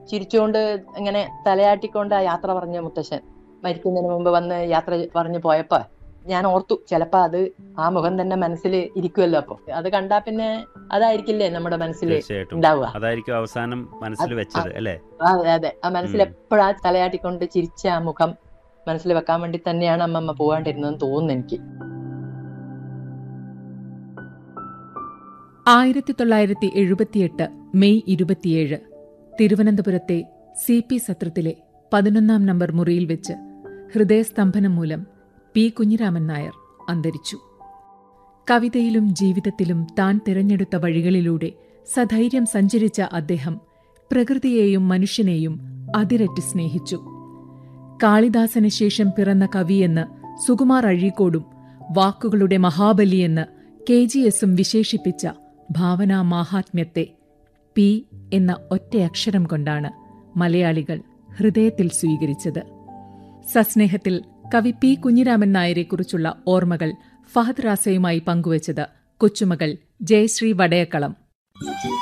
ചിരിച്ചുകൊണ്ട് ഇങ്ങനെ തലയാട്ടിക്കൊണ്ട് ആ യാത്ര പറഞ്ഞ മുത്തശ്ശൻ മരിക്കുന്നതിന് മുമ്പ് വന്ന് യാത്ര പറഞ്ഞു പോയപ്പോ ഞാൻ ഓർത്തു ചിലപ്പോ അത് ആ മുഖം തന്നെ മനസ്സിൽ ഇരിക്കുമല്ലോ അപ്പൊ അത് കണ്ടാ പിന്നെ അതായിരിക്കില്ലേ നമ്മുടെ മനസ്സിൽ തീർച്ചയായിട്ടും ഉണ്ടാവുക അതായിരിക്കും അവസാനം മനസ്സിൽ അത് വെച്ചത് അല്ലേ അതെ അതെ ആ മനസ്സിൽ ഉം. എപ്പോഴാ തലയാട്ടിക്കൊണ്ട് ചിരിച്ച ആ മുഖം മനസ്സിൽ വെക്കാൻ വേണ്ടി തന്നെയാണ് അമ്മമ്മ പോകാണ്ടിരുന്നതെന്ന് തോന്നുന്നു എനിക്ക് ആയിരത്തി തൊള്ളായിരത്തി എഴുപത്തിയെട്ട് മെയ് ഇരുപത്തിയേഴ് തിരുവനന്തപുരത്തെ സി പി സത്രത്തിലെ പതിനൊന്നാം നമ്പർ മുറിയിൽ വെച്ച് ഹൃദയസ്തംഭനം മൂലം പി കുഞ്ഞിരാമൻ നായർ അന്തരിച്ചു കവിതയിലും ജീവിതത്തിലും താൻ തിരഞ്ഞെടുത്ത വഴികളിലൂടെ സധൈര്യം സഞ്ചരിച്ച അദ്ദേഹം പ്രകൃതിയെയും മനുഷ്യനെയും അതിരറ്റ് സ്നേഹിച്ചു കാളിദാസന് ശേഷം പിറന്ന കവിയെന്ന് സുകുമാർ അഴീക്കോടും വാക്കുകളുടെ മഹാബലിയെന്ന് കെ ജി എസും വിശേഷിപ്പിച്ച ഭാവനാ മാഹാത്മ്യത്തെ പി എന്ന ഒറ്റയക്ഷരം കൊണ്ടാണ് മലയാളികൾ ഹൃദയത്തിൽ സ്വീകരിച്ചത് സസ്നേഹത്തിൽ കവി പി കുഞ്ഞിരാമൻ നായരെക്കുറിച്ചുള്ള ഓർമ്മകൾ ഫഹദ് റാസയുമായി പങ്കുവച്ചത് കൊച്ചുമകൾ ജയശ്രീ വടയക്കളം